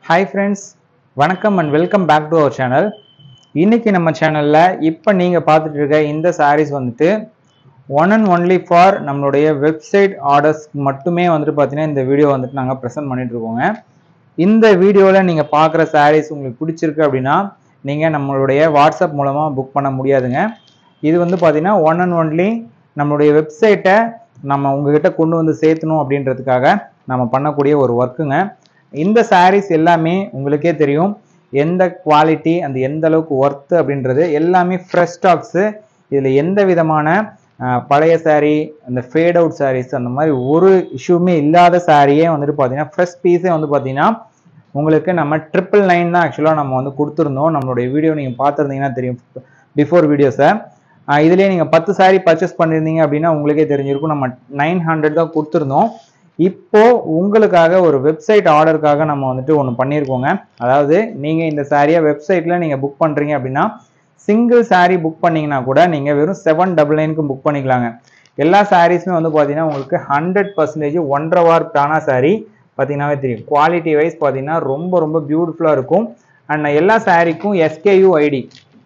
Hi friends வணக்கம் and welcome back to our channel இன்னைக்கு நம்ம சேனலில் இப்போ நீங்கள் பார்த்துட்டு இருக்க இந்த sarees வந்துட்டு ஒன் அண்ட் ஒன்லி ஃபார் நம்மளுடைய வெப்சைட் ஆர்டர்ஸ் மட்டுமே வந்துட்டு பார்த்தீங்கன்னா இந்த வீடியோ வந்துட்டு நாங்கள் ப்ரெசென்ட் பண்ணிட்டு இருக்கோங்க இந்த வீடியோவில் நீங்கள் பார்க்குற sarees உங்களுக்கு பிடிச்சிருக்கு அப்படின்னா நீங்கள் நம்மளுடைய வாட்ஸ்அப் மூலமாக புக் பண்ண முடியாதுங்க இது வந்து பார்த்தீங்கன்னா ஒன் அண்ட் ஒன்லி நம்மளுடைய வெப்சைட்டை நம்ம உங்ககிட்ட கொண்டு வந்து சேர்த்தணும் அப்படின்றதுக்காக நம்ம பண்ணக்கூடிய ஒரு ஒர்க்குங்க இந்த sarees எல்லாமே உங்களுக்கே தெரியும் எந்த குவாலிட்டி அந்த எந்த அளவுக்கு ஒர்த்து அப்படின்றது எல்லாமே ஃப்ரெஷ் ஸ்டாக்ஸு இதில் எந்த விதமான அஹ், பழைய saree அந்த ஃபேட் அவுட் sarees அந்த மாதிரி ஒரு இஷ்யூமே இல்லாத சாரியே வந்துட்டு பார்த்தீங்கன்னா ஃப்ரெஷ் பீஸே வந்து பார்த்தீங்கன்னா உங்களுக்கு நம்ம ட்ரிபிள் நைன் தான் ஆக்சுவலாக நம்ம வந்து கொடுத்துருந்தோம் நம்மளுடைய வீடியோ நீங்கள் பார்த்துருந்தீங்கன்னா தெரியும் பிஃபோர் வீடியோஸை இதுலேயே நீங்கள் பத்து saree பர்ச்சேஸ் பண்ணியிருந்தீங்க அப்படின்னா உங்களுக்கே தெரிஞ்சிருக்கும் நம்ம நைன் ஹண்ட்ரட் தான் கொடுத்துருந்தோம் இப்போ உங்களுக்காக ஒரு வெப்சைட் ஆர்டருக்காக நம்ம வந்துட்டு ஒன்று பண்ணியிருக்கோங்க அதாவது நீங்கள் இந்த சாரியை வெப்சைட்டில் நீங்கள் புக் பண்ணுறீங்க அப்படின்னா சிங்கிள் saree புக் பண்ணீங்கன்னா கூட நீங்கள் வெறும் செவன் டபுள் நைனுக்கு புக் பண்ணிக்கலாங்க எல்லா சாரீஸுமே வந்து பார்த்தீங்கன்னா உங்களுக்கு ஹண்ட்ரட் பர்சன்டேஜ் ஒன்றரை வார் டானா saree பார்த்தீங்கன்னாவே தெரியும் குவாலிட்டி வைஸ் பார்த்தீங்கன்னா ரொம்ப ரொம்ப பியூட்டிஃபுல்லாக இருக்கும் அண்ட் எல்லா சாரீக்கும் எஸ்கேயூ ஐடி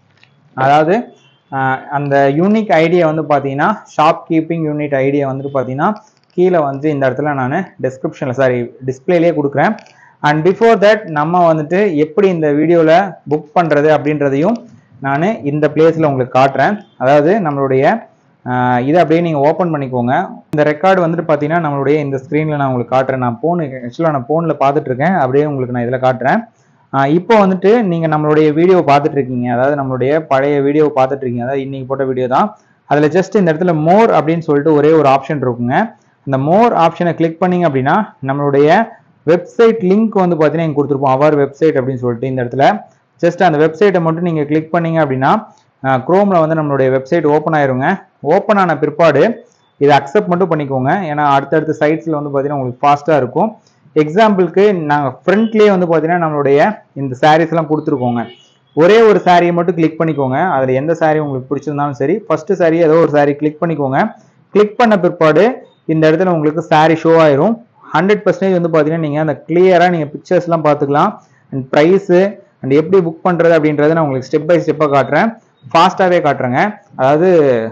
அதாவது ஆஹ், அந்த யூனிக் ஐடியை வந்து பார்த்தீங்கன்னா ஷாப் கீப்பிங் யூனிட் ஐடியை வந்துட்டு பார்த்தீங்கன்னா கீழே வந்து இந்த இடத்துல நான் டிஸ்கிரிப்ஷனில் சாரி டிஸ்பிளேலேயே கொடுக்குறேன் அண்ட் பிஃபோர் தட் நம்ம வந்துட்டு எப்படி இந்த வீடியோவில் புக் பண்ணுறது அப்படின்றதையும் நான் இந்த பிளேஸில் உங்களுக்கு காட்டுறேன் அதாவது நம்மளுடைய ஆஹ், இதை அப்படியே நீங்கள் ஓப்பன் பண்ணிக்கோங்க இந்த ரெக்கார்டு வந்துட்டு பார்த்தீங்கன்னா நம்மளுடைய இந்த ஸ்க்ரீனில் நான் உங்களுக்கு காட்டுறேன் நான் ஃபோனு ஆக்சுவலாக நான் ஃபோனில் பார்த்துட்டு இருக்கேன் அப்படியே உங்களுக்கு நான் இதில் காட்டுறேன் ஆஹ் இப்போ வந்துட்டு நீங்கள் நம்மளுடைய வீடியோ பார்த்துட்டு இருக்கீங்க அதாவது நம்மளுடைய பழைய வீடியோ பார்த்துட்டு இருக்கீங்க அதாவது இன்னைக்கு போட்ட வீடியோ தான் அதில் ஜஸ்ட் இந்த இடத்துல மோர் அப்படின்னு சொல்லிட்டு ஒரே ஒரு ஆப்ஷன் இருக்குங்க அந்த மோர் ஆப்ஷனை கிளிக் பண்ணீங்க அப்படின்னா நம்மளுடைய வெப்சைட் லிங்க் வந்து பார்த்தீங்கன்னா இங்கே கொடுத்துருப்போம் அவர் வெப்சைட் அப்படின்னு சொல்லிட்டு இந்த இடத்துல ஜஸ்ட் அந்த வெப்சைட்டை மட்டும் நீங்கள் கிளிக் பண்ணீங்க அப்படின்னா க்ரோமில் வந்து நம்மளுடைய வெப்சைட் ஓப்பன் ஆயிருங்க ஓப்பன் ஆன பிற்பாடு இதை அக்செப்ட் மட்டும் பண்ணிக்கோங்க ஏன்னா அடுத்தடுத்த சைட்ஸில் வந்து பார்த்தீங்கன்னா உங்களுக்கு ஃபாஸ்ட்டாக இருக்கும் எக்ஸாம்பிளுக்கு நாங்கள் ஃப்ரண்ட்லேயே வந்து பார்த்தீங்கன்னா நம்மளுடைய இந்த sarees எல்லாம் கொடுத்துருக்கோங்க ஒரே ஒரு சாரியை மட்டும் கிளிக் பண்ணிக்கோங்க அதில் எந்த saree உங்களுக்கு பிடிச்சிருந்தாலும் சரி ஃபர்ஸ்ட் saree ஏதோ ஒரு saree கிளிக் பண்ணிக்கோங்க கிளிக் பண்ண பிற்பாடு இந்த இடத்துல உங்களுக்கு saree ஷோ ஆயிரும் ஹண்ட்ரட் பர்சன்டேஜ் வந்து பார்த்தீங்கன்னா நீங்கள் அந்த கிளியராக நீங்கள் பிக்சர்ஸ்லாம் பார்த்துக்கலாம் அண்ட் ப்ரைஸு அண்ட் எப்படி புக் பண்ணுறது அப்படின்றத நான் உங்களுக்கு ஸ்டெப் பை ஸ்டெப்பாக காட்டுறேன் ஃபாஸ்ட்டாகவே காட்டுறேங்க அதாவது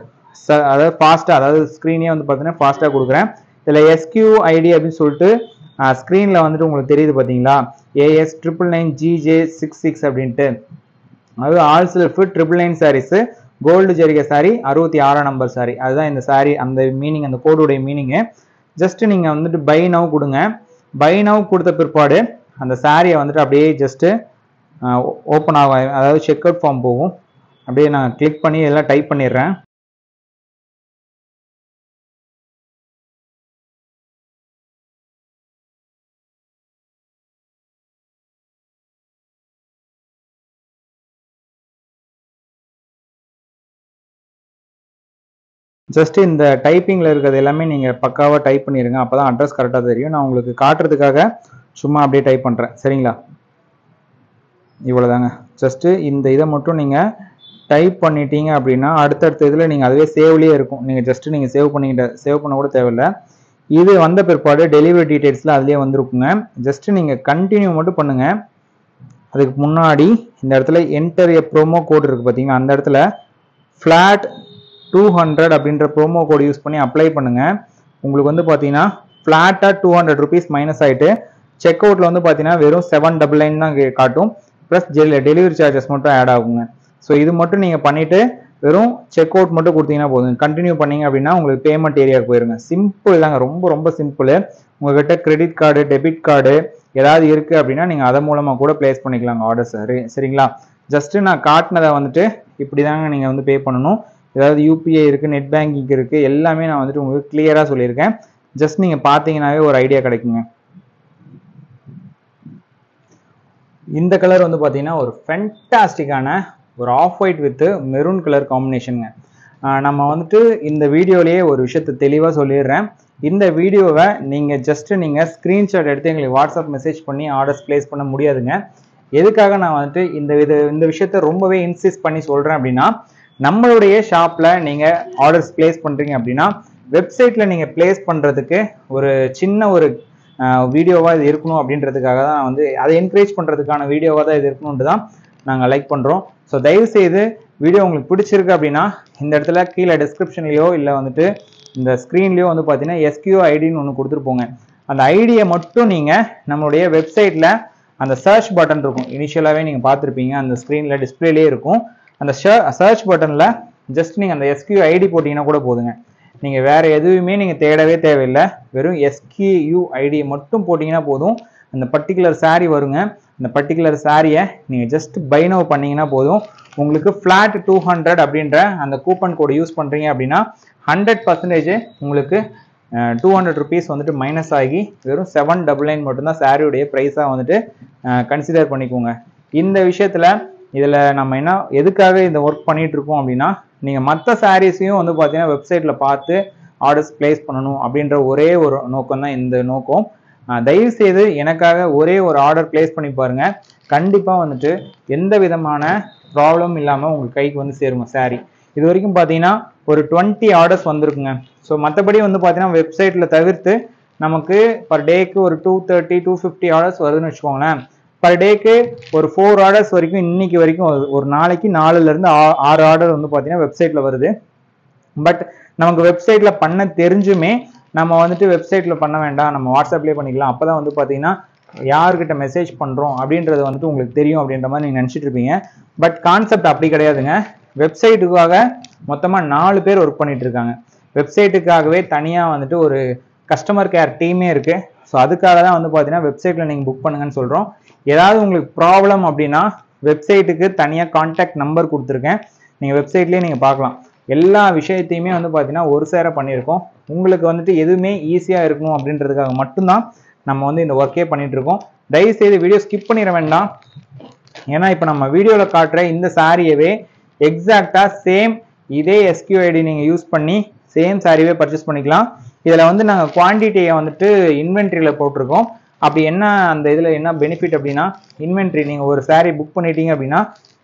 ச- அதாவது ஃபாஸ்ட்டாக அதாவது ஸ்க்ரீனே வந்து பார்த்தீங்கன்னா ஃபாஸ்ட்டாக கொடுக்குறேன் இதில் எஸ்கியூ ஐடி அப்படின்னு சொல்லிட்டு ஸ்க்ரீனில் வந்துட்டு உங்களுக்கு தெரியுது பார்த்தீங்களா A S triple nine G J six six அப்படின்ட்டு அதாவது all self triple nine sarees gold ஜரிகை சாரி அறுபத்தி ஆறாம் நம்பர் சாரி அதுதான் இந்த சாரி அந்த மீனிங் அந்த கோடுடைய மீனிங்கு ஜஸ்ட் நீங்கள் வந்துட்டு பை நவ் கொடுங்க பை நவ் கொடுத்த பிற்பாடு அந்த சாரியை வந்துட்டு அப்படியே ஜஸ்ட்டு ஓப்பன் ஆகும் அதாவது செக் அவுட் ஃபார்ம் போகும் அப்படியே நான் கிளிக் பண்ணி எல்லாம் டைப் பண்ணிடுறேன் ஜஸ்ட் இந்த டைப்பிங்கில் இருக்கிறது எல்லாமே நீங்கள் பக்காவாக டைப் பண்ணிடுங்க அப்போ தான் அட்ரஸ் கரெக்டாக தெரியும் நான் உங்களுக்கு காட்டுறதுக்காக சும்மா அப்படியே டைப் பண்ணுறேன் சரிங்களா இவ்வளோதாங்க ஜஸ்ட்டு இந்த இதை மட்டும் நீங்கள் டைப் பண்ணிட்டீங்க அப்படின்னா அடுத்தடுத்த இதில் நீங்கள் அதுவே சேவ்லேயே இருக்கும் நீங்கள் ஜஸ்ட்டு நீங்கள் சேவ் பண்ணிக்கிட்ட சேவ் பண்ண கூட தேவையில்ல இது வந்த பிற்பாடு டெலிவரி டீட்டெயில்ஸில் அதுலேயே வந்திருக்குங்க ஜஸ்ட்டு நீங்கள் கண்டினியூ மட்டும் பண்ணுங்கள் அதுக்கு முன்னாடி இந்த இடத்துல என்டர் எ ப்ரோமோ கோட் இருக்குது பார்த்தீங்கன்னா அந்த இடத்துல ஃப்ளாட் டூ ஹண்ட்ரட் அப்படின்ற ப்ரோமோ கோட் யூஸ் பண்ணி அப்ளை பண்ணுங்க உங்களுக்கு வந்து பார்த்தீங்கன்னா ஃப்ளாட்டாக டூ ஹண்ட்ரட் ருபீஸ் மைனஸ் ஆகிட்டு செக் அவுட்டில் வந்து பார்த்தீங்கன்னா வெறும் செவன் டபுள் நைன் தான் கே- காட்டும் ப்ளஸ் டெலிவரி சார்ஜஸ் மட்டும் ஆட் ஆகுங்க ஸோ இது மட்டும் நீங்கள் பண்ணிவிட்டு வெறும் செக் அவுட் மட்டும் கொடுத்தீங்கன்னா போதும் கண்டினியூ பண்ணீங்க அப்படின்னா உங்களுக்கு பேமெண்ட் ஏரியாவுக்கு போயிருங்க சிம்பிள் தாங்க ரொம்ப ரொம்ப சிம்பிள் உங்ககிட்ட கிரெடிட் கார்டு டெபிட் கார்டு ஏதாவது இருக்குது அப்படின்னா நீங்கள் அதன் மூலமாக கூட ப்ளேஸ் பண்ணிக்கலாங்க ஆர்டர் சரி சரிங்களா ஜஸ்ட்டு நான் காட்டினதை வந்துட்டு இப்படி தாங்க நீங்கள் வந்து பே பண்ணணும் ஏதாவது யூபிஐ இருக்குது நெட் பேங்கிங் இருக்குது எல்லாமே நான் வந்துட்டு உங்களுக்கு கிளியராக சொல்லியிருக்கேன் ஜஸ்ட் நீங்கள் பார்த்தீங்கன்னாவே ஒரு ஐடியா கிடைக்குங்க இந்த கலர் வந்து பார்த்தீங்கன்னா ஒரு ஃபென்டாஸ்டிக்கான ஒரு off white with maroon colour காம்பினேஷனுங்க நம்ம வந்துட்டு இந்த வீடியோலேயே ஒரு விஷயத்தை தெளிவாக சொல்லிடுறேன் இந்த வீடியோவை நீங்கள் ஜஸ்ட்டு நீங்கள் ஸ்க்ரீன்ஷாட் எடுத்து எங்களுக்கு வாட்ஸ்அப் மெசேஜ் பண்ணி ஆர்டர்ஸ் ப்ளேஸ் பண்ண முடியாதுங்க எதுக்காக நான் வந்துட்டு இந்த இது இந்த விஷயத்த ரொம்பவே இன்சிஸ்ட் பண்ணி சொல்கிறேன் அப்படின்னா நம்மளுடைய ஷாப்பில் நீங்கள் ஆர்டர்ஸ் ப்ளேஸ் பண்ணுறீங்க அப்படின்னா வெப்சைட்டில் நீங்கள் ப்ளேஸ் பண்ணுறதுக்கு ஒரு சின்ன ஒரு வீடியோவாக இது இருக்கணும் அப்படின்றதுக்காக தான் நான் வந்து அதை என்கரேஜ் பண்ணுறதுக்கான வீடியோவாக தான் இது இருக்கணுன்ட்டு தான் நாங்கள் லைக் பண்ணுறோம் ஸோ தயவுசெய்து வீடியோ உங்களுக்கு பிடிச்சிருக்கு அப்படின்னா இந்த இடத்துல கீழே டிஸ்கிரிப்ஷன்லையோ இல்லை வந்துட்டு இந்த ஸ்க்ரீன்லேயோ வந்து பார்த்தீங்கன்னா எஸ்கியூ ஐடின்னு ஒன்று கொடுத்துருப்போங்க அந்த ஐடியை மட்டும் நீங்கள் நம்மளுடைய வெப்சைட்டில் அந்த சர்ச் பட்டன் இருக்கும் இனிஷியலாகவே நீங்கள் பார்த்துருப்பீங்க அந்த ஸ்க்ரீனில் டிஸ்பிளேலே இருக்கும் அந்த சர்ச் பட்டனில் ஜஸ்ட் நீங்கள் அந்த எஸ்கியூ ஐடி போட்டிங்கன்னா கூட போதுங்க நீங்கள் வேறு எதுவுமே நீங்கள் தேடவே தேவையில்லை வெறும் எஸ்கியூ ஐடியை மட்டும் போட்டிங்கன்னா போதும் அந்த பர்டிகுலர் saree வருங்க அந்த பர்டிகுலர் சாரியை நீங்கள் ஜஸ்ட் பைனோ பண்ணீங்கன்னா போதும் உங்களுக்கு ஃப்ளாட் டூ ஹண்ட்ரட் அப்படின்ற அந்த கூப்பன் கோடு யூஸ் பண்ணுறீங்க அப்படின்னா ஹண்ட்ரட் பர்சன்டேஜ் உங்களுக்கு டூ ஹண்ட்ரட் ருபீஸ் வந்துட்டு மைனஸ் ஆகி வெறும் செவன் டபுள் நைன் மட்டும்தான் சாரியுடைய ப்ரைஸாக வந்துட்டு கன்சிடர் பண்ணிக்கோங்க இந்த விஷயத்தில் இதில் நம்ம என்ன எதுக்காக இந்த ஒர்க் பண்ணிட்டு இருக்கோம் அப்படின்னா நீங்கள் மற்ற சாரீஸையும் வந்து பார்த்தீங்கன்னா வெப்சைட்டில் பார்த்து ஆர்டர்ஸ் ப்ளேஸ் பண்ணணும் அப்படின்ற ஒரே ஒரு நோக்கம் தான் இந்த நோக்கம் ஆஹ் தயவு செய்து எனக்காக ஒரே ஒரு ஆர்டர் ப்ளேஸ் பண்ணி பாருங்க கண்டிப்பாக வந்துட்டு எந்த விதமான ப்ராப்ளம் இல்லாமல் உங்களுக்கு கைக்கு வந்து சேருங்க saree இது வரைக்கும் பார்த்தீங்கன்னா ஒரு டுவெண்ட்டி ஆர்டர்ஸ் வந்திருக்குங்க ஸோ மற்றபடி வந்து பார்த்தீங்கன்னா வெப்சைட்டில் தவிர்த்து நமக்கு பர் டேக்கு ஒரு two thirty two fifty orders வருதுன்னு வச்சுக்கோங்களேன் பர் டேக்கு ஒரு ஃபோர் ஆர்டர்ஸ் வரைக்கும் இன்னைக்கு வரைக்கும் வருது. ஒரு நாளைக்கு நாலுலேருந்து ஆறு ஆர்டர் வந்து பார்த்தீங்கன்னா வெப்சைட்டில் வருது பட் நமக்கு வெப்சைட்ல பண்ண தெரிஞ்சுமே நம்ம வந்துட்டு வெப்சைட்ல பண்ண வேண்டாம் நம்ம வாட்ஸ்அப்லேயே பண்ணிக்கலாம் அப்பதான் வந்து பாத்தீங்கன்னா யார்கிட்ட மெசேஜ் பண்றோம் அப்படின்றது வந்துட்டு உங்களுக்கு தெரியும் அப்படின்ற மாதிரி நீங்க நினைச்சிட்டு இருப்பீங்க பட் கான்செப்ட் அப்படி கிடையாதுங்க வெப்சைட்டுக்காக மொத்தமா நாலு பேர் ஒர்க் பண்ணிட்டு இருக்காங்க வெப்சைட்டுக்காகவே தனியா வந்துட்டு ஒரு கஸ்டமர் கேர் டீமே இருக்கு ஸோ அதுக்காக தான் வந்து பார்த்தீங்கன்னா வெப்சைட்டில் நீங்கள் புக் பண்ணுங்கன்னு சொல்கிறோம் ஏதாவது உங்களுக்கு ப்ராப்ளம் அப்படின்னா வெப்சைட்டுக்கு தனியாக கான்டாக்ட் நம்பர் கொடுத்துருக்கேன் நீங்கள் வெப்சைட்லேயே நீங்கள் பார்க்கலாம் எல்லா விஷயத்தையுமே வந்து பார்த்தீங்கன்னா ஒரு சேர பண்ணியிருக்கோம் உங்களுக்கு வந்துட்டு எதுவுமே ஈஸியாக இருக்கணும் அப்படின்றதுக்காக மட்டும்தான் நம்ம வந்து இந்த ஒர்க்கே பண்ணிட்டு இருக்கோம் தயவுசெய்து வீடியோ ஸ்கிப் பண்ணிட வேண்டாம் ஏன்னா இப்போ நம்ம வீடியோவில் காட்டுற இந்த சாரியவே எக்ஸாக்டாக சேம் இதே எஸ்கியூஐடி நீங்கள் யூஸ் பண்ணி சேம் சாரியவே பர்ச்சேஸ் பண்ணிக்கலாம் இதில் வந்து நாங்கள் குவான்டிட்டியை வந்துட்டு இன்வென்ட்ரியில் போட்டிருக்கோம் அப்படி என்ன அந்த இதில் என்ன பெனிஃபிட் அப்படின்னா இன்வென்ட்ரி நீங்கள் ஒரு saree புக் பண்ணிட்டீங்க அப்படின்னா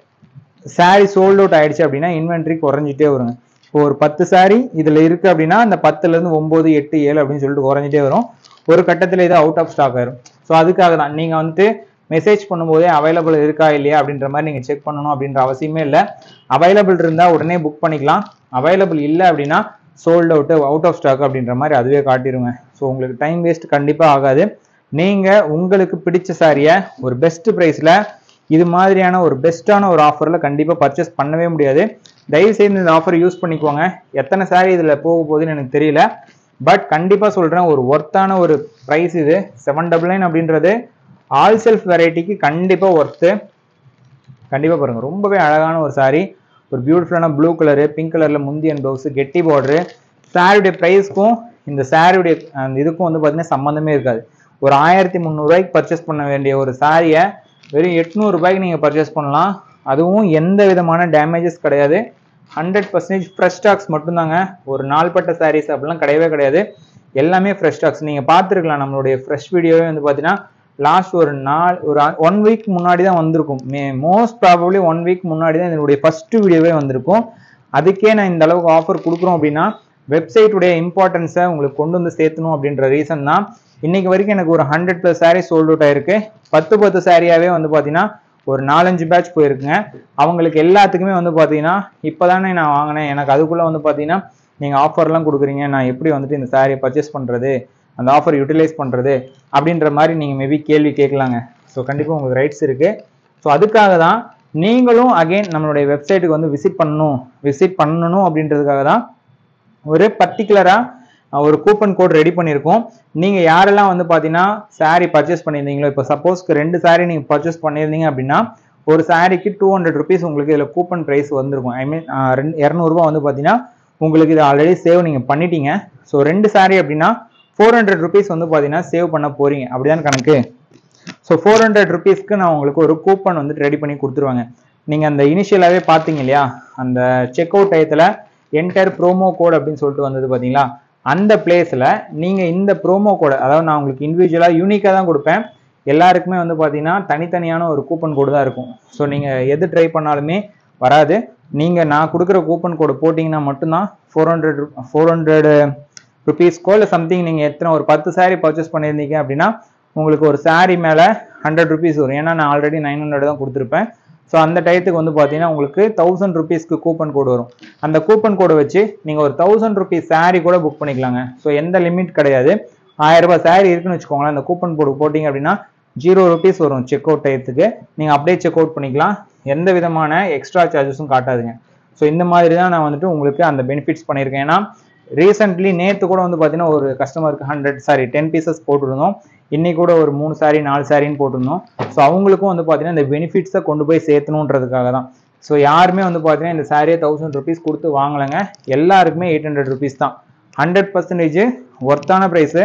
saree சோல்ட் அவுட் ஆயிடுச்சு அப்படின்னா இன்வென்ட்ரி குறைஞ்சிட்டே வருங்க இப்போ ஒரு பத்து saree இதில் இருக்கு அப்படின்னா அந்த பத்துலேருந்து ஒம்பது எட்டு ஏழு அப்படின்னு சொல்லிட்டு குறைஞ்சிட்டே வரும் ஒரு கட்டத்தில் இது அவுட் ஆஃப் ஸ்டாக் ஆயிரும் ஸோ அதுக்காக தான் நீங்கள் வந்துட்டு மெசேஜ் பண்ணும்போதே அவைலபிள் இருக்கா இல்லையா அப்படின்ற மாதிரி நீங்கள் செக் பண்ணணும் அப்படின்ற அவசியமே இல்லை அவைலபிள் இருந்தால் உடனே புக் பண்ணிக்கலாம் அவைலபிள் இல்லை அப்படின்னா sold out out of stock அப்படின்ற மாதிரி அதுவே காட்டிடுங்க ஸோ உங்களுக்கு டைம் வேஸ்ட் கண்டிப்பாக ஆகாது நீங்கள் உங்களுக்கு பிடிச்ச சாரியை ஒரு பெஸ்ட் ப்ரைஸில் இது மாதிரியான ஒரு பெஸ்ட்டான ஒரு ஆஃபரில் கண்டிப்பாக பர்ச்சேஸ் பண்ணவே முடியாது தயவு செய்து இந்த ஆஃபர் யூஸ் பண்ணிக்கோங்க எத்தனை சாரி இதில் போக போகுதுன்னு எனக்கு தெரியல பட் கண்டிப்பாக சொல்கிறேன் ஒரு ஒர்த்தான ஒரு ப்ரைஸ் இது செவன் டபுள் நைன் அப்படின்றது ஆல் செல்ஃப் வெரைட்டிக்கு கண்டிப்பாக ஒர்த்து கண்டிப்பாக பாருங்கள் ரொம்பவே அழகான ஒரு saree ஒரு பியூட்டிஃபுல்லான ப்ளூ கலரு பிங்க் கலரில் முந்தியன் ப்ளவுஸு கெட்டி பார்டரு சாரியுடைய ப்ரைஸ்க்கும் இந்த சாரியுடைய அந்த இதுக்கும் வந்து பார்த்தீங்கன்னா சம்மந்தமே இருக்காது ஒரு ஆயிரத்தி முந்நூறுரூவாய்க்கு பர்ச்சேஸ் பண்ண வேண்டிய ஒரு சாரியை வெறும் எட்நூறுபாய்க்கு நீங்கள் பர்ச்சேஸ் பண்ணலாம் அதுவும் எந்த விதமான டேமேஜஸ் கிடையாது ஹண்ட்ரட் பர்சன்டேஜ் ஃப்ரெஷ் ஸ்டாக்ஸ் மட்டும்தாங்க ஒரு நாள்பட்ட சாரீஸ் அப்படிலாம் கிடையவே கிடையாது எல்லாமே ஃப்ரெஷ் ஸ்டாக்ஸ் நீங்கள் பார்த்துருக்கலாம் நம்மளுடைய ஃப்ரெஷ் வீடியோவே வந்து பார்த்தீங்கன்னா லாஸ்ட் ஒரு நாள் ஒரு ஒன் வீக் முன்னாடி தான் வந்திருக்கும் மே மோஸ்ட் ப்ராபப்ளி ஒன் வீக் முன்னாடி தான் இதனுடைய ஃபர்ஸ்ட் வீடியோவே வந்திருக்கும் அதுக்கே நான் இந்த அளவுக்கு ஆஃபர் கொடுக்குறோம் அப்படின்னா வெப்சைட்டுடைய இம்பார்ட்டன்ஸை உங்களுக்கு கொண்டு வந்து சேர்த்தணும் அப்படின்ற ரீசன் தான் இன்னைக்கு வரைக்கும் எனக்கு ஒரு hundred plus saree sold out ஆயிருக்கு பத்து பத்து சாரியாவே வந்து பார்த்தீங்கன்னா ஒரு நாலஞ்சு பேட்ச் போயிருக்குங்க அவங்களுக்கு எல்லாத்துக்குமே வந்து பார்த்தீங்கன்னா இப்போதானே நான் வாங்கினேன் எனக்கு அதுக்குள்ளே வந்து பார்த்தீங்கன்னா நீங்கள் ஆஃபர்லாம் கொடுக்குறீங்க நான் எப்படி வந்துட்டு இந்த சாரியை பர்ச்சேஸ் பண்ணுறது அந்த ஆஃபர் யூட்டிலைஸ் பண்ணுறது அப்படின்ற மாதிரி நீங்கள் மேபி கேள்வி கேட்கலாங்க ஸோ கண்டிப்பாக உங்களுக்கு ரைட்ஸ் இருக்குது ஸோ அதுக்காக தான் நீங்களும் அகைன் நம்மளுடைய வெப்சைட்டுக்கு வந்து விசிட் பண்ணணும் விசிட் பண்ணணும் அப்படின்றதுக்காக தான் ஒரு பர்டிகுலராக ஒரு கூப்பன் கோட் ரெடி பண்ணியிருக்கோம் நீங்கள் யாரெல்லாம் வந்து பார்த்தீங்கன்னா saree பர்ச்சேஸ் பண்ணியிருந்தீங்களோ இப்போ சப்போஸ்க்கு ரெண்டு saree நீங்கள் பர்ச்சேஸ் பண்ணியிருந்தீங்க அப்படின்னா ஒரு சாரிக்கு டூ ஹண்ட்ரட் ருபீஸ் உங்களுக்கு இதில் கூப்பன் ப்ரைஸ் வந்திருக்கும் ஐ மீன் ரெண்டு இரநூறுபா வந்து பார்த்தீங்கன்னா உங்களுக்கு இது ஆல்ரெடி சேவ் நீங்கள் பண்ணிட்டீங்க ஸோ ரெண்டு saree அப்படின்னா ஃபோர் ஹண்ட்ரட் ருபீஸ் வந்து பார்த்தீங்கன்னா சேவ் பண்ண போறீங்க அப்படிதான் கணக்கு ஸோ ஃபோர் ஹண்ட்ரட் ருபீஸ்க்கு நான் உங்களுக்கு ஒரு கூப்பன் வந்துட்டு ரெடி பண்ணி கொடுத்துருவாங்க நீங்கள் அந்த இனிஷியலாகவே பார்த்தீங்க இல்லையா அந்த செக் அவுட் டயத்தில் என்டர் ப்ரோமோ கோட் அப்படின்னு சொல்லிட்டு வந்தது பார்த்தீங்களா அந்த பிளேஸில் நீங்கள் இந்த ப்ரோமோ கோடை அதாவது நான் உங்களுக்கு இண்டிவிஜுவலாக யூனிக்காக தான் கொடுப்பேன் எல்லாருக்குமே வந்து பார்த்தீங்கன்னா தனித்தனியான ஒரு கூப்பன் கோடு தான் இருக்கும் ஸோ நீங்கள் எது ட்ரை பண்ணாலுமே வராது நீங்கள் நான் கொடுக்குற கூப்பன் கோடு போட்டிங்கன்னா மட்டும்தான் ஃபோர் ஹண்ட்ரட் ஃபோர் ஹண்ட்ரட் ருபீஸ்க்கோ இல்லை சம்திங் நீங்கள் எத்தனை ஒரு பத்து saree பர்ச்சேஸ் பண்ணியிருந்தீங்க அப்படின்னா உங்களுக்கு ஒரு saree மேலே ஹண்ட்ரட் ருபீஸ் வரும் ஏன்னா நான் ஆல்ரெடி நைன் ஹண்ட்ரட் தான் கொடுத்துருப்பேன் ஸோ அந்த டயத்துக்கு வந்து பார்த்தீங்கன்னா உங்களுக்கு தௌசண்ட் ருபீஸ்க்கு கூப்பன் கோடு வரும் அந்த கூப்பன் கோடை வச்சு நீங்கள் ஒரு தௌசண்ட் ருபீஸ் saree கூட புக் பண்ணிக்கலாங்க ஸோ எந்த லிமிட் கிடையாது ஆயிரம் ரூபாய் saree இருக்குன்னு வச்சுக்கோங்களேன் அந்த கூப்பன் கோடு போட்டிங்க அப்படின்னா ஜீரோ ருபீஸ் வரும் செக் அவுட் டயத்துக்கு நீங்கள் அப்படியே செக் அவுட் பண்ணிக்கலாம் எந்த விதமான எக்ஸ்ட்ரா சார்ஜஸும் காட்டாதுங்க ஸோ இந்த மாதிரி தான் நான் வந்துட்டு உங்களுக்கு அந்த பெனிஃபிட்ஸ் பண்ணியிருக்கேன் ஏன்னா ரீசெண்ட்லி நேற்று கூட வந்து பார்த்தீங்கன்னா ஒரு கஸ்டமருக்கு ஹண்ட்ரட் சாரி டென் பீசஸ் போட்டிருந்தோம் இன்னைக்கு கூட ஒரு மூணு சாரி நாலு சாரின்னு போட்டிருந்தோம் ஸோ அவங்களுக்கும் வந்து பார்த்தீங்கன்னா இந்த பெனிஃபிட்ஸை கொண்டு போய் சேர்த்தணுன்றதுக்காக தான் ஸோ யாருமே வந்து பார்த்தீங்கன்னா இந்த சாரியை தௌசண்ட் ருபீஸ் கொடுத்து வாங்கலைங்க எல்லாருக்குமே எயிட் ஹண்ட்ரட் ருபீஸ் தான் ஹண்ட்ரட் பர்சன்டேஜ் ஒர்த்தான ப்ரைஸு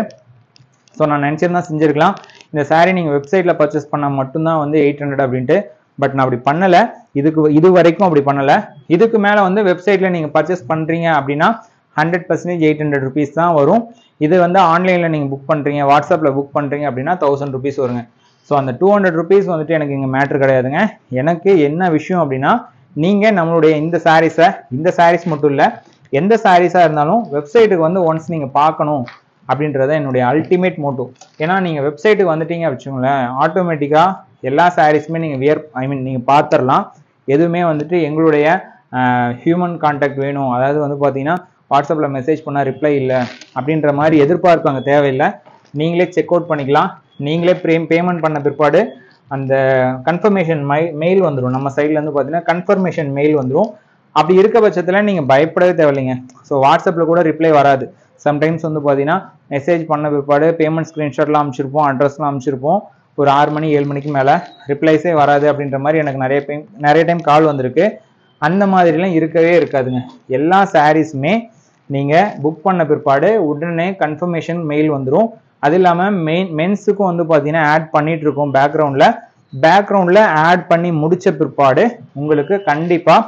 ஸோ நான் நினச்சிருந்தா செஞ்சுருக்கலாம் இந்த saree நீங்கள் வெப்சைட்டில் பர்ச்சேஸ் பண்ணால் மட்டும்தான் வந்து எயிட் ஹண்ட்ரட் அப்படின்ட்டு பட் நான் அப்படி பண்ணலை இதுக்கு இது வரைக்கும் அப்படி பண்ணலை இதுக்கு மேலே வந்து வெப்சைட்டில் நீங்கள் பர்ச்சேஸ் பண்ணுறீங்க அப்படின்னா hundred percentage eight hundred rupees தான் வரும் இது வந்து ஆன்லைனில் நீங்கள் புக் பண்ணுறீங்க வாட்ஸ்அப்பில் புக் பண்ணுறீங்க அப்படின்னா தௌசண்ட் ருபீஸ் வருங்க ஸோ அந்த டூ ஹண்ட்ரட் ருபீஸ் வந்துட்டு எனக்கு இங்கே மேட்ரு கிடையாதுங்க எனக்கு என்ன விஷயம் அப்படின்னா நீங்கள் நம்மளுடைய இந்த சாரீஸை இந்த சாரீஸ் மட்டும் இல்லை எந்த சாரீஸாக இருந்தாலும் வெப்சைட்டுக்கு வந்து ஒன்ஸ் நீங்கள் பார்க்கணும் அப்படின்றத என்னுடைய அல்டிமேட் மோட்டோ ஏன்னா நீங்கள் வெப்சைட்டுக்கு வந்துட்டீங்க வச்சுக்கோங்களேன் ஆட்டோமேட்டிக்காக எல்லா சாரீஸுமே நீங்கள் வியர் ஐ மீன் நீங்கள் பார்த்துடலாம் எதுவுமே வந்துட்டு எங்களுடைய ஹியூமன் கான்டாக்ட் வேணும் அதாவது வந்து பார்த்தீங்கன்னா வாட்ஸ்அப்பில் மெசேஜ் பண்ணால் ரிப்ளை இல்லை அப்படின்ற மாதிரி எதிர்பார்ப்பு அங்கே தேவையில்லை நீங்களே செக் அவுட் பண்ணிக்கலாம் நீங்களே ப்ரே பேமெண்ட் பண்ண பிற்பாடு அந்த கன்ஃபர்மேஷன் மை மெயில் வந்துடும் நம்ம சைட்லேருந்து பார்த்தீங்கன்னா கன்ஃபர்மேஷன் மெயில் வந்துடும் அப்படி இருக்க பட்சத்தில் நீங்கள் பயப்படவே தேவையில்லைங்க ஸோ வாட்ஸ்அப்பில் கூட ரிப்ளை வராது சம்டைம்ஸ் வந்து பார்த்தீங்கன்னா மெசேஜ் பண்ண பிற்பாடு பேமெண்ட் ஸ்க்ரீன்ஷாட்லாம் அமைச்சிருப்போம் அட்ரஸ்லாம் அமைச்சிருப்போம் ஒரு ஆறு மணி ஏழு மணிக்கு மேலே ரிப்ளைஸே வராது அப்படின்ற மாதிரி எனக்கு நிறைய டைம் நிறைய டைம் கால் வந்திருக்கு அந்த மாதிரிலாம் இருக்கவே இருக்காதுங்க எல்லா சாரீஸுமே நீங்கள் புக் பண்ண பிற்பாடு உடனே கன்ஃபர்மேஷன் மெயில் வந்துடும் அது இல்லாமல் மெயின் மென்ஸுக்கும் வந்து பார்த்தீங்கன்னா ஆட் பண்ணிட்டு இருக்கோம் பேக்ரவுண்டில் பேக்ரவுண்டில் ஆட் பண்ணி முடிச்ச பிற்பாடு உங்களுக்கு கண்டிப்பாக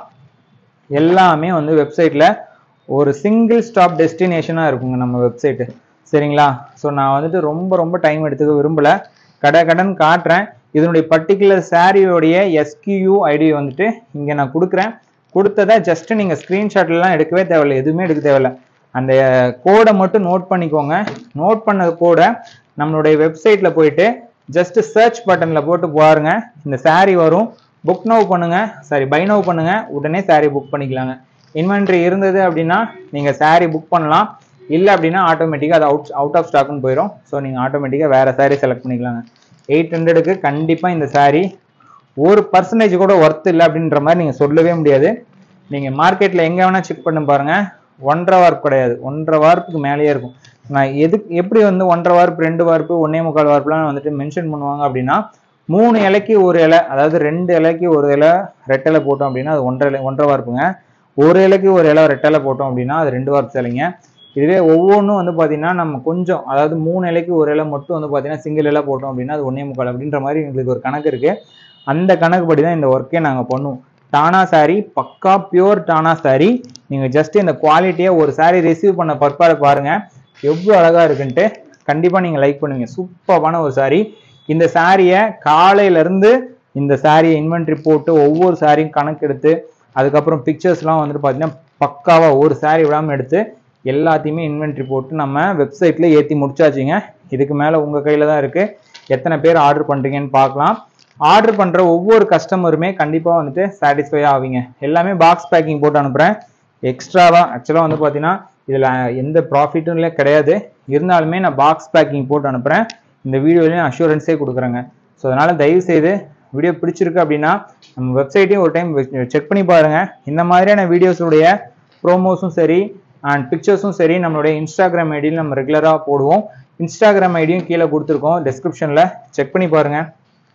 எல்லாமே வந்து வெப்சைட்டில் ஒரு சிங்கிள் ஸ்டாப் டெஸ்டினேஷனாக இருக்குங்க நம்ம வெப்சைட்டு சரிங்களா ஸோ நான் வந்துட்டு ரொம்ப ரொம்ப டைம் எடுத்துக்க விரும்பலை கடை கடன் காட்டுறேன் இதனுடைய பர்டிகுலர் சாரியோடைய எஸ்கியூ ஐடி வந்துட்டு இங்கே நான் கொடுக்குறேன் கொடுத்ததை ஜஸ்ட் நீங்கள் ஸ்க்ரீன்ஷாட்லாம் எடுக்கவே தேவையில்லை எதுவுமே எடுக்க தேவையில்ல அந்த கோடை மட்டும் நோட் பண்ணிக்கோங்க நோட் பண்ண கோடை நம்மளுடைய வெப்சைட்டில் போயிட்டு ஜஸ்ட் சர்ச் பட்டனில் போட்டு பாருங்க இந்த saree வரும் புக் நவ் பண்ணுங்க சாரி பை நவ் பண்ணுங்க உடனே saree புக் பண்ணிக்கலாங்க இன்வென்ட்ரி இருந்தது அப்படின்னா நீங்கள் saree புக் பண்ணலாம் இல்லை அப்படின்னா ஆட்டோமேட்டிக்காக அது அவுட் அவுட் ஆஃப் ஸ்டாக்னு போயிடும் ஸோ நீங்கள் ஆட்டோமேட்டிக்காக வேறு saree செலக்ட் பண்ணிக்கலாங்க எயிட் ஹண்ட்ரடுக்கு கண்டிப்பாக இந்த saree ஒரு பர்சன்டேஜ் கூட ஒர்த் இல்லை அப்படின்ற மாதிரி நீங்கள் சொல்லவே முடியாது நீங்கள் மார்க்கெட்டில் எங்கே வேணால் செக் பண்ணி பாருங்கள் ஒன்றரை வார்ப்பு கிடையாது ஒன்றரை வார்ப்புக்கு மேலேயே இருக்கும் நான் எது எப்படி வந்து ஒன்றரை வார்ப்பு ரெண்டு வார்ப்பு ஒன்னே முக்கால் வார்ப்புலாம் வந்துட்டு மென்ஷன் பண்ணுவாங்க அப்படின்னா மூணு இலைக்கு ஒரு இலை அதாவது ரெண்டு இலைக்கு ஒரு இலை ரெட்டலை போட்டோம் அப்படின்னா அது ஒன்றரை இலை ஒன்றரை வார்ப்புங்க ஒரு இலைக்கு ஒரு இலை ரெட்டலை போட்டோம் அப்படின்னா அது ரெண்டு வார்ப்பு சிலைங்க இதுவே ஒவ்வொன்றும் வந்து பார்த்தீங்கன்னா நம்ம கொஞ்சம் அதாவது மூணு இலைக்கு ஒரு இலை மட்டும் வந்து பார்த்தீங்கன்னா சிங்கிள் இலை போட்டோம் அப்படின்னா அது ஒன்னே முக்கால் அப்படின்ற மாதிரி எங்களுக்கு ஒரு கணக்கு இருக்கு அந்த கணக்குப்படி தான் இந்த ஒர்க்கே நாங்கள் பண்ணுவோம் டானா saree பக்கா பியூர் டானா saree நீங்கள் ஜஸ்ட் இந்த குவாலிட்டியை ஒரு saree ரிசீவ் பண்ண பற்பாடு பாருங்க எவ்வளோ அழகா இருக்குன்ட்டு கண்டிப்பாக நீங்கள் லைக் பண்ணுவீங்க சூப்பரான ஒரு saree இந்த சாரியை காலையிலேருந்து இந்த சாரியை இன்வென்ட்ரி போட்டு ஒவ்வொரு சாரியும் கணக்கெடுத்து அதுக்கப்புறம் பிக்சர்ஸ்லாம் வந்துட்டு பார்த்தீங்கன்னா பக்காவாக ஒரு saree விடாமல் எடுத்து எல்லாத்தையுமே இன்வென்ட்ரி போட்டு நம்ம வெப்சைட்டில் ஏற்றி முடிச்சாச்சுங்க இதுக்கு மேலே உங்கள் கையில் தான் இருக்குது எத்தனை பேர் ஆர்டர் பண்ணுறீங்கன்னு பார்க்கலாம் ஆர்டர் பண்ணுற ஒவ்வொரு கஸ்டமருமே கண்டிப்பாக வந்துட்டு சாட்டிஸ்ஃபை ஆவீங்க எல்லாமே பாக்ஸ் பேக்கிங் போட்டு அனுப்புகிறேன் எக்ஸ்ட்ராவாக ஆக்சுவலாக வந்து பார்த்தீங்கன்னா இதில் எந்த ப்ராஃபிட்டும் இல்லை கிடையாது இருந்தாலுமே நான் பாக்ஸ் பேக்கிங் போட்டு அனுப்புகிறேன் இந்த வீடியோலையும் அஷூரன்ஸே கொடுக்குறேங்க ஸோ அதனால் தயவு செய்து வீடியோ பிடிச்சிருக்கு அப்படின்னா நம்ம வெப்சைட்டையும் ஒரு டைம் செக் பண்ணி பாருங்கள் இந்த மாதிரியான வீடியோஸுடைய ப்ரோமோஸும் சரி அண்ட் பிக்சர்ஸும் சரி நம்மளுடைய இன்ஸ்டாகிராம் ஐடியில் நம்ம ரெகுலராக போடுவோம் இன்ஸ்டாகிராம் ஐடியும் கீழே கொடுத்துருக்கோம் டிஸ்கிரிப்ஷனில் செக் பண்ணி பாருங்கள்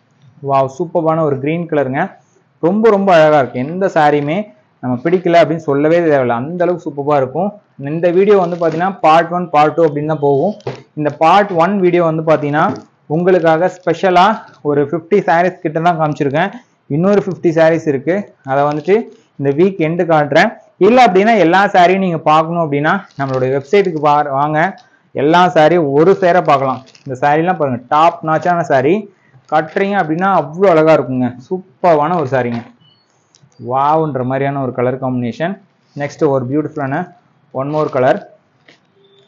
வாவ் சூப்பரான ஒரு க்ரீன் கலருங்க ரொம்ப ரொம்ப அழகாக இருக்கும் எந்த சாரியுமே நம்ம பிடிக்கல அப்படின்னு சொல்லவே தேவையில்ல அந்த அளவுக்கு சூப்பராக இருக்கும் இந்த வீடியோ வந்து பார்த்தீங்கன்னா பார்ட் ஒன் பார்ட் டூ அப்படின்னு தான் போகும் இந்த பார்ட் ஒன் வீடியோ வந்து பார்த்தீங்கன்னா உங்களுக்காக ஸ்பெஷலாக ஒரு ஃபிஃப்டி சாரீஸ் கிட்ட தான் காமிச்சிருக்கேன் இன்னொரு ஃபிஃப்டி சாரீஸ் இருக்குது அதை வந்துட்டு இந்த வீக் எண்டு காட்டுறேன் இல்லை அப்படின்னா எல்லா சாரியும் நீங்கள் பார்க்கணும் அப்படின்னா நம்மளுடைய வெப்சைட்டுக்கு பா வாங்க எல்லா சாரியும் ஒரு சேர பார்க்கலாம் இந்த சாரீலாம் பாருங்கள் டாப் நாச்சான சாரீ கட்டுறீங்க அப்படின்னா அவ்வளோ அழகாக இருக்குங்க சூப்பரான ஒரு சாரீங்க வாவுன்ற மாதிரியான ஒரு கலர் காம்பினேஷன் நெக்ஸ்ட் ஒரு பியூட்டிஃபுல்லான ஒன் மோர் கலர்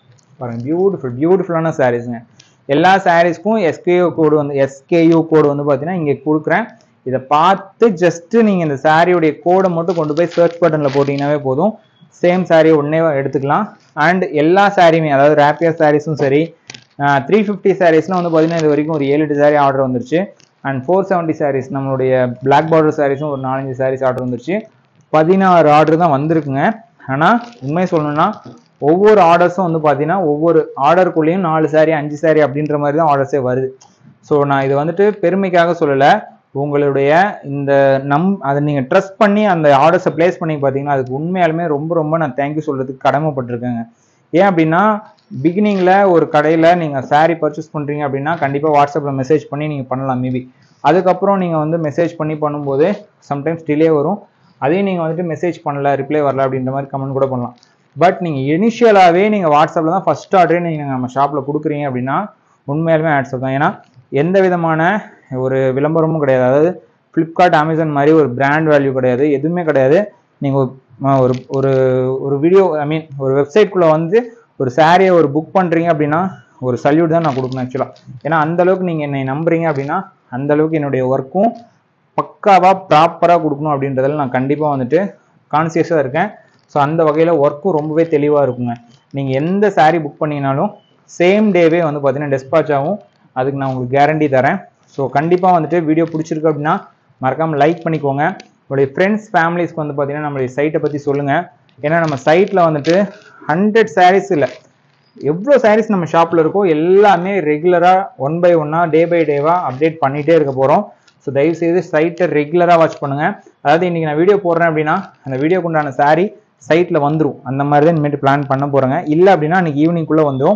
பாருங்க பியூட்டிஃபுல் பியூட்டிஃபுல்லான சாரீஸுங்க எல்லா சாரீஸ்க்கும் எஸ்கேயூ கோடு வந்து எஸ்கேயூ கோடு வந்து பார்த்தீங்கன்னா இங்கே கொடுக்குறேன் இதை பார்த்து ஜஸ்ட் நீங்கள் இந்த சாரியுடைய கோடை மட்டும் கொண்டு போய் சர்ச் பட்டனில் போட்டிங்கன்னாவே போதும் சேம் சாரீ உடனே எடுத்துக்கலாம் அண்ட் எல்லா சாரியுமே அதாவது ரேப்பியர் சாரீஸும் சரி த்ரீ ஃபிஃப்டி சாரீஸ்லாம் வந்து பார்த்தீங்கன்னா இது வரைக்கும் ஒரு ஏழு எட்டு சாரீ ஆர்டர் வந்துருச்சு அண்ட் ஃபோர் செவன்ட்டி சாரீஸ் நம்மளுடைய பிளாக் பார்டர் சாரீஸும் ஒரு நாலஞ்சு சாரீஸ் ஆர்டர் வந்துருச்சு பதினாறு ஆர்டர் தான் வந்திருக்குங்க ஆனால் உண்மை சொல்லணும்னா ஒவ்வொரு ஆர்டர்ஸும் வந்து பார்த்தீங்கன்னா ஒவ்வொரு ஆர்டருக்குள்ளேயும் நாலு சாரி அஞ்சு சாரி அப்படின்ற மாதிரி தான் ஆர்டர்ஸே வருது ஸோ நான் இது வந்துட்டு பெருமைக்காக சொல்லலை உங்களுடைய இந்த நம் அதை நீங்கள் ட்ரஸ்ட் பண்ணி அந்த ஆர்டர்ஸை ப்ளேஸ் பண்ணி பார்த்தீங்கன்னா அதுக்கு உண்மையாலுமே ரொம்ப ரொம்ப நான் தேங்க்யூ சொல்கிறதுக்கு கடமைப்பட்டிருக்கேங்க ஏன் அப்படின்னா பிகினிங்கில் ஒரு கடையில் நீங்கள் saree பர்ச்சேஸ் பண்ணுறீங்க அப்படின்னா கண்டிப்பாக வாட்ஸ்அப்பில் மெசேஜ் பண்ணி நீங்கள் பண்ணலாம் மேபி அதுக்கப்புறம் நீங்கள் வந்து மெசேஜ் பண்ணி பண்ணும்போது சம்டைம்ஸ் டிலே வரும் அதையும் நீங்கள் வந்துட்டு மெசேஜ் பண்ணல ரிப்ளை வரல அப்படின்ற மாதிரி கமெண்ட் கூட பண்ணலாம் பட் நீங்கள் இனிஷியலாகவே நீங்கள் வாட்ஸ்அப்பில் தான் ஃபஸ்ட் ஆர்டரே நீங்கள் நம்ம ஷாப்பில் கொடுக்குறீங்க அப்படின்னா உண்மையாலுமே ஆட்ஸ்அப் தான் ஏன்னா எந்த விதமான ஒரு விளம்பரமும் கிடையாது அதாவது ஃப்ளிப்கார்ட் அமேசான் மாதிரி ஒரு பிராண்ட் வேல்யூ கிடையாது எதுவுமே கிடையாது நீங்கள் ஒரு ஒரு ஒரு வீடியோ ஐ மீன் ஒரு வெப்சைட்குள்ளே வந்து ஒரு சாரியை ஒரு புக் பண்ணுறீங்க அப்படின்னா ஒரு சல்யூட் தான் நான் கொடுக்கணும் ஆக்சுவலாக ஏன்னா அந்த அளவுக்கு நீங்கள் என்னை நம்புறீங்க அப்படின்னா அந்த அளவுக்கு என்னுடைய ஒர்க்கும் பக்காவாக ப்ராப்பராக கொடுக்கணும் அப்படின்றதுல நான் கண்டிப்பாக வந்துட்டு கான்சியஸாக இருக்கேன் ஸோ அந்த வகையில் ஒர்க்கும் ரொம்பவே தெளிவாக இருக்குங்க நீங்கள் எந்த saree புக் பண்ணீங்கனாலும் சேம் டேவே வந்து பார்த்தீங்கன்னா டெஸ்பாச் ஆகும் அதுக்கு நான் உங்களுக்கு கேரண்டி தரேன் ஸோ கண்டிப்பாக வந்துட்டு வீடியோ பிடிச்சிருக்கு அப்படின்னா மறக்காமல் லைக் பண்ணிக்கோங்க உங்களுடைய ஃப்ரெண்ட்ஸ் ஃபேமிலிஸ்க்கு வந்து பார்த்தீங்கன்னா நம்மளுடைய சைட்டை பற்றி சொல்லுங்கள் ஏன்னா நம்ம சைட்டில் வந்துட்டு ஹண்ட்ரட் sarees இல்லை எவ்வளோ சாரீஸ் நம்ம ஷாப்பில் இருக்கோ எல்லாமே ரெகுலராக ஒன் பை ஒன்னாக டே பை டேவாக அப்டேட் பண்ணிகிட்டே இருக்க போகிறோம் ஸோ தயவுசெய்து சைட்டை ரெகுலராக வாட்ச் பண்ணுங்கள் அதாவது இன்றைக்கி நான் வீடியோ போடுறேன் அப்படின்னா அந்த வீடியோக்கு உண்டான saree சைட்டில் வந்துடும் அந்த மாதிரி தான் இனிமேட்டு பிளான் பண்ண போகிறேங்க இல்லை அப்படின்னா அன்றைக்கி ஈவினிங்குள்ளே வந்துடும்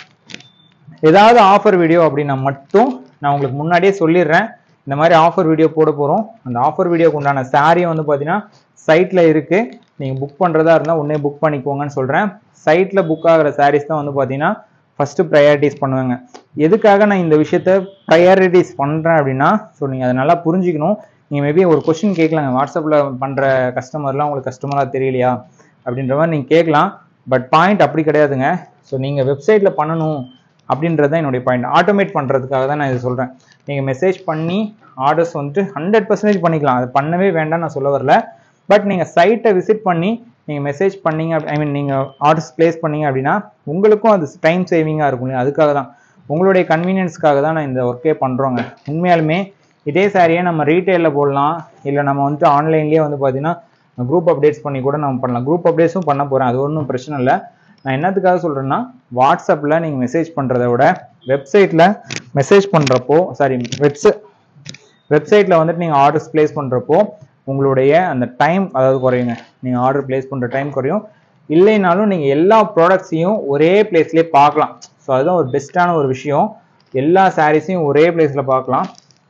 ஏதாவது ஆஃபர் வீடியோ அப்படின்னா மட்டும் நான் உங்களுக்கு முன்னாடியே சொல்லிடுறேன் இந்த மாதிரி ஆஃபர் வீடியோ போட போகிறோம் அந்த ஆஃபர் வீடியோக்கு உண்டான சாரியும் வந்து பார்த்தீங்கன்னா சைட்டில் இருக்குது நீங்கள் புக் பண்ணுறதா இருந்தால் உடனே புக் பண்ணிக்கோங்கன்னு சொல்கிறேன் சைட்டில் புக் ஆகிற சாரீஸ் தான் வந்து பார்த்தீங்கன்னா ஃபஸ்ட்டு ப்ரையாரிட்டிஸ் பண்ணுவேங்க எதுக்காக நான் இந்த விஷயத்த ப்ரையாரிட்டிஸ் பண்ணுறேன் அப்படின்னா ஸோ நீங்கள் அதை நல்லா புரிஞ்சுக்கணும் நீங்கள் மேபி ஒரு கொஷின் கேட்கலாங்க வாட்ஸ்அப்பில் பண்ணுற கஸ்டமர்லாம் உங்களுக்கு கஸ்டமராக தெரியலையா அப்படின்ற மாதிரி நீங்கள் கேட்கலாம் பட் பாயிண்ட் அப்படி கிடையாதுங்க ஸோ நீங்கள் வெப்சைட்டில் பண்ணணும் அப்படின்றது தான் என்னுடைய பாயிண்ட் ஆட்டோமேட் பண்ணுறதுக்காக தான் நான் இது சொல்கிறேன் நீங்கள் மெசேஜ் பண்ணி ஆர்டர்ஸ் வந்துட்டு ஹண்ட்ரட் பர்சன்டேஜ் பண்ணிக்கலாம் அது பண்ணவே வேண்டாம் நான் சொல்ல வரல பட் நீங்கள் சைட்டை விசிட் பண்ணி நீங்கள் மெசேஜ் பண்ணீங்க ஐ மீன் நீங்கள் ஆர்டர்ஸ் ப்ளேஸ் பண்ணீங்க அப்படின்னா உங்களுக்கும் அது டைம் சேவிங்காக இருக்கும் இல்லையா அதுக்காக தான் உங்களுடைய கன்வீனியன்ஸ்க்காக தான் நான் இந்த ஒர்க்கே பண்ணுறோங்க உண்மையாலுமே இதே சாரியை நம்ம ரீட்டெயிலில் போடலாம் இல்லை நம்ம வந்துட்டு ஆன்லைன்லேயே வந்து பார்த்தீங்கன்னா குரூப் அப்டேட்ஸ் பண்ணி கூட நம்ம பண்ணலாம் குரூப் அப்டேட்ஸும் பண்ண போகிறேன் அது ஒன்றும் பிரச்சனை இல்லை நான் என்னத்துக்காக சொல்கிறேன்னா வாட்ஸ்அப்பில் நீங்கள் மெசேஜ் பண்ணுறத விட வெப்சைட்டில் மெசேஜ் பண்ணுறப்போ சாரி வெப்சை வெப்சைட்டில் வந்துட்டு நீங்கள் ஆர்டர்ஸ் ப்ளேஸ் பண்ணுறப்போ உங்களுடைய அந்த டைம் அதாவது குறையுங்க நீங்கள் ஆர்டர் ப்ளேஸ் பண்ணுற டைம் குறையும் இல்லைனாலும் நீங்கள் எல்லா ப்ராடக்ட்ஸையும் ஒரே பிளேஸ்லேயே பார்க்கலாம் ஸோ அதுதான் ஒரு பெஸ்ட்டான ஒரு விஷயம் எல்லா சாரீஸையும் ஒரே பிளேஸில் பார்க்கலாம்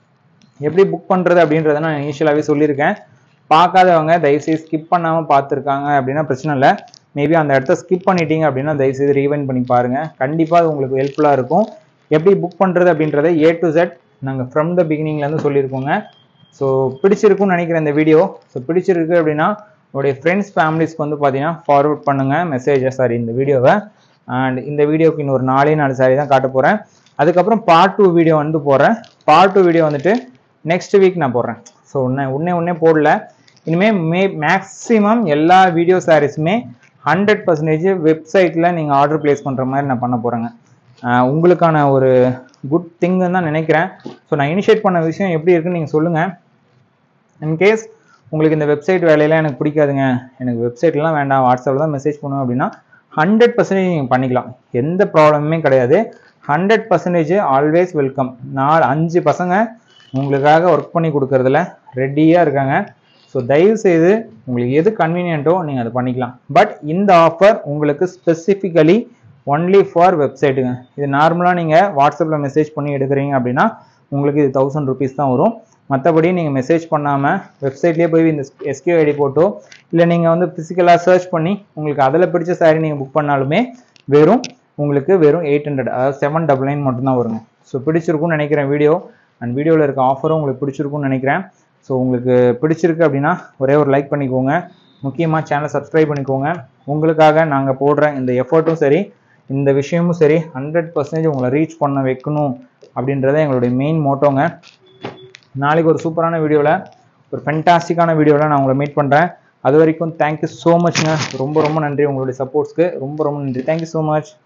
எப்படி புக் பண்ணுறது அப்படின்றத நான் இனிஷியலாகவே சொல்லியிருக்கேன் பார்க்காதவங்க தயவுசெய்து ஸ்கிப் பண்ணாமல் பார்த்துருக்காங்க அப்படின்னா பிரச்சனை இல்லை மேபி அந்த இடத்த ஸ்கிப் பண்ணிட்டீங்க அப்படின்னா தயவுசெய்து ரீவைண்ட் பண்ணி பாருங்கள் கண்டிப்பாக அது உங்களுக்கு ஹெல்ப்ஃபுல்லாக இருக்கும் எப்படி புக் பண்ணுறது அப்படின்றத ஏ டு செட் நாங்கள் ஃப்ரம் த பிகினிங்லேருந்து சொல்லியிருக்கோங்க ஸோ பிடிச்சிருக்கும்னு நினைக்கிறேன் இந்த வீடியோ ஸோ பிடிச்சிருக்கு அப்படின்னா உங்களுடைய ஃப்ரெண்ட்ஸ் ஃபேமிலிஸ்க்கு வந்து பார்த்தீங்கன்னா ஃபார்வர்ட் பண்ணுங்கள் மெசேஜை சாரி இந்த வீடியோவை அண்ட் இந்த வீடியோக்கு இன்னொரு நாலே நாலு சாரி தான் காட்ட போகிறேன் அதுக்கப்புறம் பார்ட் டூ வீடியோ வந்து போடுறேன் பார்ட் டூ வீடியோ வந்துட்டு நெக்ஸ்ட் வீக் நான் போடுறேன் ஸோ உன்னை உடனே உடனே போடல இனிமேல் மே மேக்ஸிமம் எல்லா வீடியோ சாரீஸுமே ஹண்ட்ரட் பர்சன்டேஜ் வெப்சைட்டில் நீங்கள் ஆர்டர் ப்ளேஸ் பண்ணுற மாதிரி நான் பண்ண போகிறேங்க உங்களுக்கான ஒரு குட் திங்குன்னு தான் நினைக்கிறேன் ஸோ நான் இனிஷியேட் பண்ண விஷயம் எப்படி இருக்குன்னு நீங்கள் சொல்லுங்கள் இன்கேஸ் உங்களுக்கு இந்த வெப்சைட் வேலையெல்லாம் எனக்கு பிடிக்காதுங்க எனக்கு வெப்சைட்லாம் வேண்டாம் வாட்ஸ்அப்பில் தான் மெசேஜ் பண்ணுவேன் அப்படின்னா ஹண்ட்ரட் பர்சன்டேஜ் நீங்கள் பண்ணிக்கலாம் எந்த ப்ராப்ளமுமே கிடையாது ஹண்ட்ரட் பர்சன்டேஜ் ஆல்வேஸ் வெல்கம் நாலு அஞ்சு பசங்க உங்களுக்காக ஒர்க் பண்ணி கொடுக்கறதுல ரெடியாக இருக்காங்க ஸோ தயவு செய்து உங்களுக்கு எது கன்வீனியன்ட்டோ நீங்கள் அதை பண்ணிக்கலாம் பட் இந்த ஆஃபர் உங்களுக்கு ஸ்பெசிஃபிக்கலி ஒன்லி ஃபார் வெப்சைட்டுங்க இது நார்மலாக நீங்கள் வாட்ஸ்அப்பில் மெசேஜ் பண்ணி எடுக்கிறீங்க அப்படின்னா உங்களுக்கு இது தௌசண்ட் ருபீஸ் தான் வரும் மற்றபடி நீங்கள் மெசேஜ் பண்ணாமல் வெப்சைட்லேயே போய் இந்த எஸ்கியூ ஐடி போட்டோ இல்லை நீங்கள் வந்து ஃபிசிக்கலாக சர்ச் பண்ணி உங்களுக்கு அதில் பிடிச்ச சாரி நீங்கள் புக் பண்ணாலுமே வெறும் உங்களுக்கு வெறும் எயிட் ஹண்ட்ரட் அதாவது செவன் டபுள் நைன் மட்டும்தான் வருங்க ஸோ பிடிச்சிருக்கும்னு நினைக்கிறேன் வீடியோ அண்ட் வீடியோவில் இருக்க ஆஃபரும் உங்களுக்கு பிடிச்சிருக்கும்னு நினைக்கிறேன் ஸோ உங்களுக்கு பிடிச்சிருக்கு அப்படின்னா ஒரே ஒரு லைக் பண்ணிக்கோங்க முக்கியமாக சேனலை சப்ஸ்கிரைப் பண்ணிக்கோங்க உங்களுக்காக நாங்கள் போடுற இந்த எஃபர்ட்டும் சரி இந்த விஷயமும் சரி ஹண்ட்ரட் பர்சன்டேஜ் உங்களை ரீச் பண்ண வைக்கணும் அப்படின்றத எங்களுடைய மெயின் மோட்டோங்க நாளைக்கு ஒரு சூப்பரான வீடியோவில் ஒரு ஃபென்டாஸ்டிக்கான வீடியோவில் நான் உங்களை மீட் பண்ணுறேன் அது வரைக்கும் தேங்க்யூ ஸோ மச்ங்க ரொம்ப ரொம்ப நன்றி உங்களுடைய சப்போர்ட்ஸ்க்கு ரொம்ப ரொம்ப நன்றி தேங்க்யூ ஸோ மச்